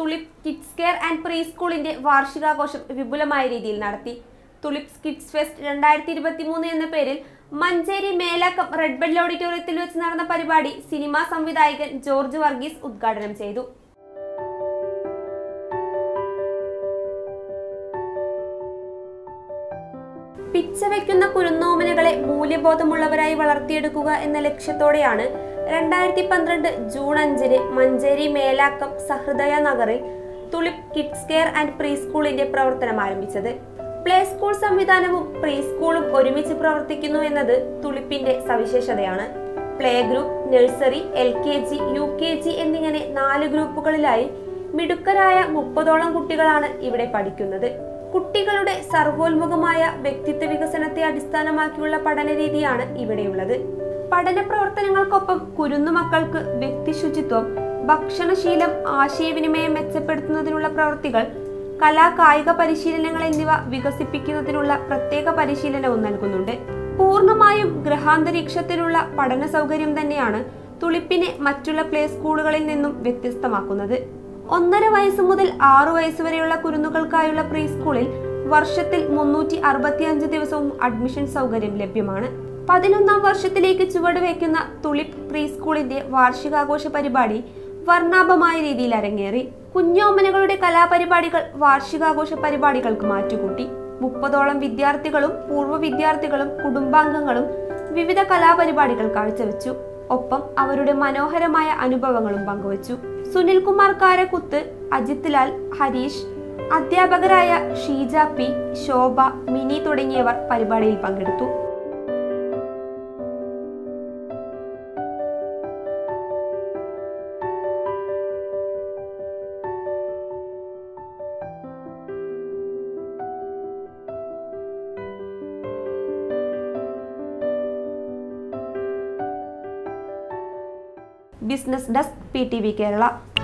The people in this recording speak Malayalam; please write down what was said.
തുളിപ് കിഡ്സ് കെയർ ആൻഡ് പ്രീ സ്കൂളിന്റെ വാർഷികാഘോഷം വിപുലമായ രീതിയിൽ നടത്തി തുളിപ്സ് കിഡ്സ് ഫെസ്റ്റ് രണ്ടായിരത്തി ഇരുപത്തി മൂന്ന് എന്ന പേരിൽ മഞ്ചേരി മേലാക്കം റെഡ് ബെൽ ഓഡിറ്റോറിയത്തിൽ വെച്ച് നടന്ന പരിപാടി സിനിമാ സംവിധായകൻ ജോർജ് വർഗീസ് ഉദ്ഘാടനം ചെയ്തു പിച്ചവെക്കുന്ന കുരുന്നോമനകളെ മൂല്യബോധമുള്ളവരായി വളർത്തിയെടുക്കുക എന്ന ലക്ഷ്യത്തോടെയാണ് രണ്ടായിരത്തി പന്ത്രണ്ട് ജൂൺ അഞ്ചിന് മഞ്ചേരി മേലാക്കം സഹൃദയ നഗറിൽ Tulip kids care and pre സ്കൂളിന്റെ പ്രവർത്തനം ആരംഭിച്ചത് പ്ലേ സ്കൂൾ സംവിധാനവും പ്രീ സ്കൂളും ഒരുമിച്ച് പ്രവർത്തിക്കുന്നു എന്നത് തുളിപ്പിന്റെ സവിശേഷതയാണ് play group nursery L K G U K G എന്നിങ്ങനെ നാല് ഗ്രൂപ്പുകളിലായി മിടുക്കരായ മുപ്പതോളം കുട്ടികളാണ് ഇവിടെ പഠിക്കുന്നത് കുട്ടികളുടെ സർവോത്മുഖമായ വ്യക്തിത്വ വികസനത്തെ അടിസ്ഥാനമാക്കിയുള്ള പഠന രീതിയാണ് ഇവിടെയുള്ളത് പഠന പ്രവർത്തനങ്ങൾക്കൊപ്പം കുരുന്നു മക്കൾക്ക് വ്യക്തിശുചിത്വം ഭക്ഷണശീലം ആശയവിനിമയം മെച്ചപ്പെടുത്തുന്നതിനുള്ള പ്രവൃത്തികൾ കലാ കായിക പരിശീലനങ്ങൾ എന്നിവ വികസിപ്പിക്കുന്നതിനുള്ള പ്രത്യേക പരിശീലനവും നൽകുന്നുണ്ട് പൂർണ്ണമായും ഗ്രഹാന്തരീക്ഷത്തിലുള്ള പഠന സൗകര്യം തന്നെയാണ് തുളിപ്പിനെ മറ്റുള്ള പ്ലേ സ്കൂളുകളിൽ നിന്നും വ്യത്യസ്തമാക്കുന്നത് ഒന്നര വയസ്സ് മുതൽ ആറു വയസ്സ് വരെയുള്ള കുരുന്നുകൾക്കായുള്ള പ്രീ സ്കൂളിൽ വർഷത്തിൽ മുന്നൂറ്റി അറുപത്തിയഞ്ച് ദിവസവും അഡ്മിഷൻ സൗകര്യം ലഭ്യമാണ് പതിനൊന്നാം വർഷത്തിലേക്ക് ചുവട് വയ്ക്കുന്ന തുളിപ്പ് പ്രീ സ്കൂളിന്റെ വാർഷികാഘോഷ പരിപാടി വർണ്ണാഭമായ രീതിയിൽ അരങ്ങേറി കുഞ്ഞോമനകളുടെ കലാപരിപാടികൾ വാർഷികാഘോഷ പരിപാടികൾക്ക് മാറ്റുകൂട്ടി മുപ്പതോളം വിദ്യാർത്ഥികളും പൂർവ്വ വിദ്യാർത്ഥികളും കുടുംബാംഗങ്ങളും വിവിധ കലാപരിപാടികൾ കാഴ്ചവെച്ചു ഒപ്പം അവരുടെ മനോഹരമായ അനുഭവങ്ങളും പങ്കുവച്ചു സുനിൽകുമാർ കാരക്കുത്ത് അജിത് ലാൽ ഹരീഷ് അധ്യാപകരായ ഷീജ പി ശോഭ മിനി തുടങ്ങിയവർ പരിപാടിയിൽ പങ്കെടുത്തു business desk P T V Kerala